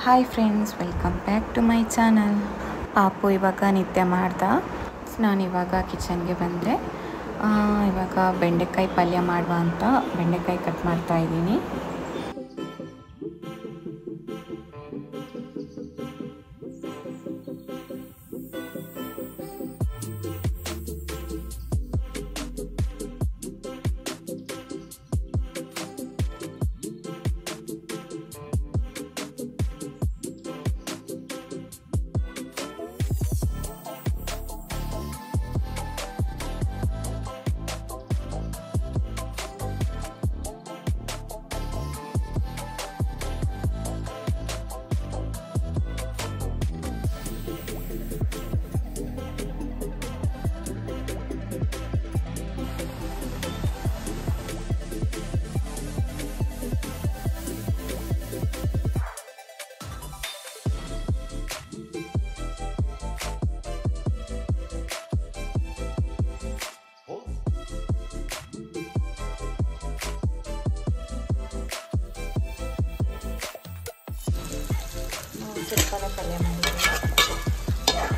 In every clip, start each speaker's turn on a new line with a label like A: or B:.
A: hi friends welcome back to my channel ಪಾಪು ಇವಾಗ ನಿದ್ದೆ ಮಾಡ್ದ ನಾನು ಇವಾಗ ಕಿಚನ್ಗೆ ಬಂದೆ ಆ, ಇವಾಗ ಬೆಂಡೆಕಾಯಿ ಪಲ್ಯ ಮಾಡುವ ಅಂತ ಬೆಂಡೆಕಾಯಿ ಕಟ್ ಮಾಡ್ತಾ ಇದ್ದೀನಿ ಚಿಕ್ಕದ ಪಲ್ಯ ಮಾಡಿದ್ದೀನಿ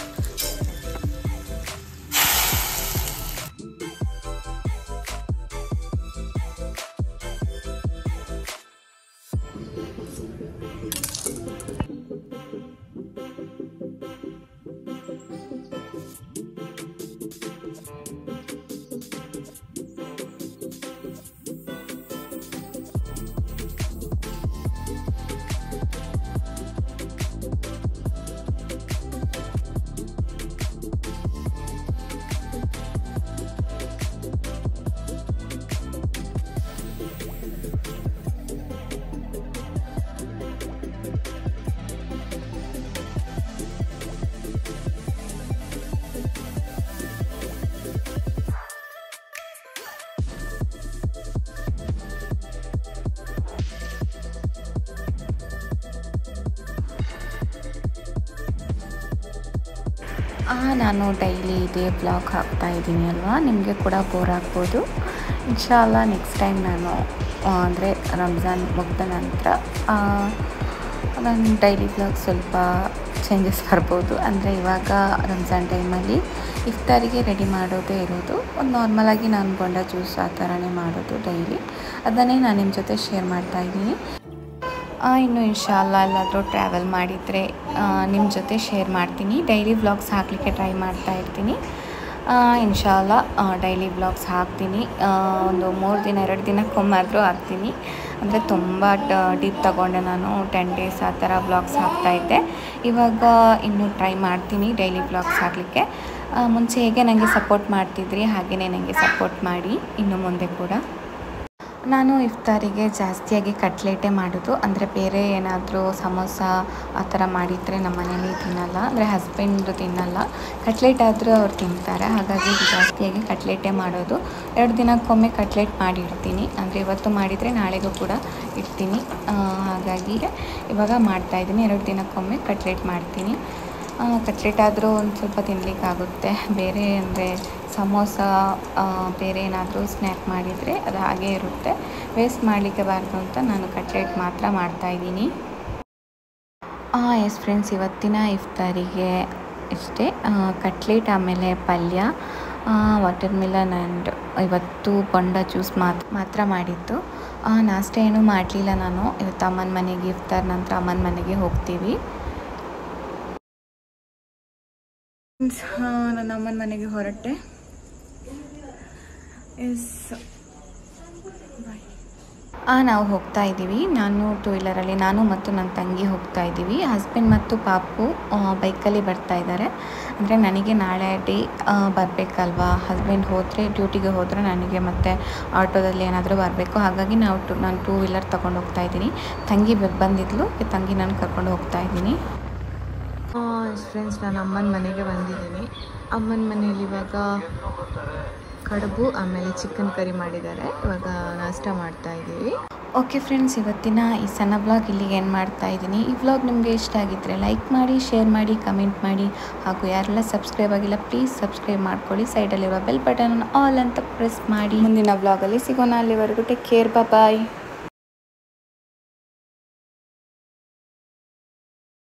A: ಆ, ನಾನು ಡೈಲಿ ಇದೇ ಬ್ಲಾಗ್ ಹಾಕ್ತಾ ಇದ್ದೀನಿ ಅಲ್ವಾ ನಿಮಗೆ ಕೂಡ ಬೋರ್ ಆಗ್ಬೋದು ಇನ್ಶಾಲ್ಲ ನೆಕ್ಸ್ಟ್ ಟೈಮ್ ನಾನು ಅಂದರೆ ರಂಜಾನ್ ಮುಗ್ದ ನಂತರ ನನ್ನ ಡೈಲಿ ಬ್ಲಾಗ್ ಸ್ವಲ್ಪ ಚೇಂಜಸ್ ಬರ್ಬೋದು ಅಂದರೆ ಇವಾಗ ರಂಜಾನ್ ಟೈಮಲ್ಲಿ ಇಫ್ತಾರಿಗೆ ರೆಡಿ ಮಾಡೋದೇ ಇರೋದು ಒಂದು ನಾರ್ಮಲಾಗಿ ನಾನು ಬೋಂಡ ಜ್ಯೂಸ್ ಆ ಥರನೇ ಮಾಡೋದು ಡೈಲಿ ಅದನ್ನೇ ನಾನು ನಿಮ್ಮ ಜೊತೆ ಶೇರ್ ಮಾಡ್ತಾ ಇದ್ದೀನಿ ಆ, ಇನ್ನು ಇನ್ಶಾಲ್ಲ ಎಲ್ಲಾದರೂ ಟ್ರಾವೆಲ್ ಮಾಡಿದರೆ ನಿಮ್ಮ ಜೊತೆ ಶೇರ್ ಮಾಡ್ತೀನಿ ಡೈಲಿ ವ್ಲಾಗ್ಸ್ ಹಾಕಲಿಕ್ಕೆ ಟ್ರೈ ಮಾಡ್ತಾ ಇರ್ತೀನಿ ಆ, ಇನ್ಶಾಲ್ಲ ಡೈಲಿ ವ್ಲಾಗ್ಸ್ ಹಾಕ್ತೀನಿ ಆ, ಒಂದು ಮೂರು ದಿನ ಎರಡು ದಿನಕ್ಕೊಮ್ಮಾದರೂ ಹಾಕ್ತೀನಿ ಅಂದರೆ ತುಂಬ ಡೀಪ್ ತಗೊಂಡೆ ನಾನು ಟೆನ್ ಡೇಸ್ ಆ ಥರ ವ್ಲಾಗ್ಸ್ ಹಾಕ್ತಾಯಿದ್ದೆ ಇವಾಗ ಇನ್ನೂ ಟ್ರೈ ಮಾಡ್ತೀನಿ ಡೈಲಿ ವ್ಲಾಗ್ಸ್ ಹಾಕಲಿಕ್ಕೆ ಮುಂಚೆ ಹೇಗೆ ನನಗೆ ಸಪೋರ್ಟ್ ಮಾಡ್ತಿದ್ರಿ ಹಾಗೆಯೇ ನನಗೆ ಸಪೋರ್ಟ್ ಮಾಡಿ ಇನ್ನು ಮುಂದೆ ಕೂಡ ನಾನು ಇಫ್ತಾರಿಗೆ ಜಾಸ್ತಿಯಾಗಿ ಕಟ್ಲೆಟೇ ಮಾಡೋದು ಅಂದರೆ ಬೇರೆ ಏನಾದರೂ ಸಮೋಸ ಆ ಥರ ಮಾಡಿದರೆ ನಮ್ಮ ಮನೇಲಿ ತಿನ್ನಲ್ಲ ಅಂದರೆ ಹಸ್ಬೆಂಡು ತಿನ್ನಲ್ಲ ಕಟ್ಲೆಟ್ ಆದರೂ ಅವ್ರು ತಿಂತಾರೆ ಹಾಗಾಗಿ ಜಾಸ್ತಿಯಾಗಿ ಕಟ್ಲೆಟೇ ಮಾಡೋದು ಎರಡು ದಿನಕ್ಕೊಮ್ಮೆ ಕಟ್ಲೆಟ್ ಮಾಡಿ ಇಡ್ತೀನಿ ಅಂದರೆ ಇವತ್ತು ಮಾಡಿದರೆ ನಾಳೆಗೂ ಕೂಡ ಇಡ್ತೀನಿ ಆ, ಹಾಗಾಗಿ ಇವಾಗ ಮಾಡ್ತಾಯಿದ್ದೀನಿ ಎರಡು ದಿನಕ್ಕೊಮ್ಮೆ ಕಟ್ಲೆಟ್ ಮಾಡ್ತೀನಿ ಕಟ್ಲೆಟ್ ಆದರೂ ಒಂದು ಸ್ವಲ್ಪ ತಿನ್ನಲಿಕ್ಕಾಗುತ್ತೆ ಬೇರೆ ಅಂದರೆ ಸಮೋಸ ಆ, ಬೇರೆ ಏನಾದರೂ ಸ್ನ್ಯಾಕ್ ಮಾಡಿದರೆ ಅದು ಹಾಗೇ ಇರುತ್ತೆ ವೇಸ್ಟ್ ಮಾಡಲಿಕ್ಕೆ ಬಾರ್ದು ಅಂತ ನಾನು ಕಟ್ಲೆಟ್ ಮಾತ್ರ ಮಾಡ್ತಾಯಿದ್ದೀನಿ ಎಸ್ ಫ್ರೆಂಡ್ಸ್ ಇವತ್ತಿನ ಇಫ್ತಾರಿಗೆ ಇಷ್ಟೇ ಆ, ಕಟ್ಲೆಟ್ ಆಮೇಲೆ ಪಲ್ಯ ವಾಟರ್ ಮಿಲನ್ ಆ್ಯಂಡ್ ಇವತ್ತು ಬೊಂಡ ಜ್ಯೂಸ್ ಮಾತ್ರ ಮಾತ್ರ ಮಾಡಿದ್ದು ಆ, ನಾಷ್ಟ ಏನೂ ಮಾಡಲಿಲ್ಲ ನಾನು ಇವತ್ತು ಅಮ್ಮನ ಮನೆಗೆ ಇಫ್ತಾರ್ ನಂತರ ಅಮ್ಮನ ಮನೆಗೆ ಹೋಗ್ತೀವಿ ನನ್ನ ಅಮ್ಮನ ಮನೆಗೆ ಹೊರಟೆ ಎಸ್ ಆ, ನಾವು ಹೋಗ್ತಾ ಇದ್ದೀವಿ ನಾನು ಟೂ ವೀಲರಲ್ಲಿ ನಾನು ಮತ್ತು ನನ್ನ ತಂಗಿ ಹೋಗ್ತಾ ಇದ್ದೀವಿ ಹಸ್ಬೆಂಡ್ ಮತ್ತು ಪಾಪು ಆ, ಬೈಕಲ್ಲಿ ಬರ್ತಾ ಇದ್ದಾರೆ ಅಂದರೆ ನನಗೆ ನಾಳೆ ಡೇ ಬರಬೇಕಲ್ವಾ ಹಸ್ಬೆಂಡ್ ಹೋದರೆ ಡ್ಯೂಟಿಗೆ ಹೋದರೆ ನನಗೆ ಮತ್ತೆ ಆಟೋದಲ್ಲಿ ಏನಾದರೂ ಬರಬೇಕು ಹಾಗಾಗಿ ನಾವು ಟು ನಾನು ಟೂ ವೀಲರ್ ತೊಗೊಂಡು ಹೋಗ್ತಾ ಇದ್ದೀನಿ ತಂಗಿ ಬ- ಬಂದಿದ್ಲು ಈ ತಂಗಿ ನಾನು ಕರ್ಕೊಂಡು ಹೋಗ್ತಾ ಇದ್ದೀನಿ ಫ್ರೆಂಡ್ಸ್ ನಾನು ಅಮ್ಮನ ಮನೆಗೆ ಬಂದಿದ್ದೀನಿ ಅಮ್ಮನ ಮನೆಯಲ್ಲಿ ಇವಾಗ ಕಡುಬು ಆಮೇಲೆ ಚಿಕನ್ ಕರಿ ಮಾಡಿದ್ದಾರೆ ಇವಾಗ ನಾಷ್ಟ ಮಾಡ್ತಾ ಇದ್ದೀವಿ ಓಕೆ ಫ್ರೆಂಡ್ಸ್ ಇವತ್ತಿನ ಈ ಸಣ್ಣ ಬ್ಲಾಗ್ ಇಲ್ಲಿಗೆ ಏನು ಮಾಡ್ತಾ ಇದ್ದೀನಿ ಈ ವ್ಲಾಗ್ ನಿಮಗೆ ಇಷ್ಟ ಆಗಿದ್ದರೆ ಲೈಕ್ ಮಾಡಿ ಶೇರ್ ಮಾಡಿ ಕಮೆಂಟ್ ಮಾಡಿ ಹಾಗೂ ಯಾರೆಲ್ಲ ಸಬ್ಸ್ಕ್ರೈಬ್ ಆಗಿಲ್ಲ ಪ್ಲೀಸ್ ಸಬ್ಸ್ಕ್ರೈಬ್ ಮಾಡ್ಕೊಳ್ಳಿ ಸೈಡಲ್ಲಿರುವ ಬೆಲ್ ಬಟನ್ ಆಲ್ ಅಂತ ಪ್ರೆಸ್ ಮಾಡಿ ಮುಂದಿನ ವ್ಲಾಗಲ್ಲಿ ಸಿಗೋಣ ಅಲ್ಲಿವರೆಗೂ ಟೇಕ್ ಕೇರ್ ಬಾಯ್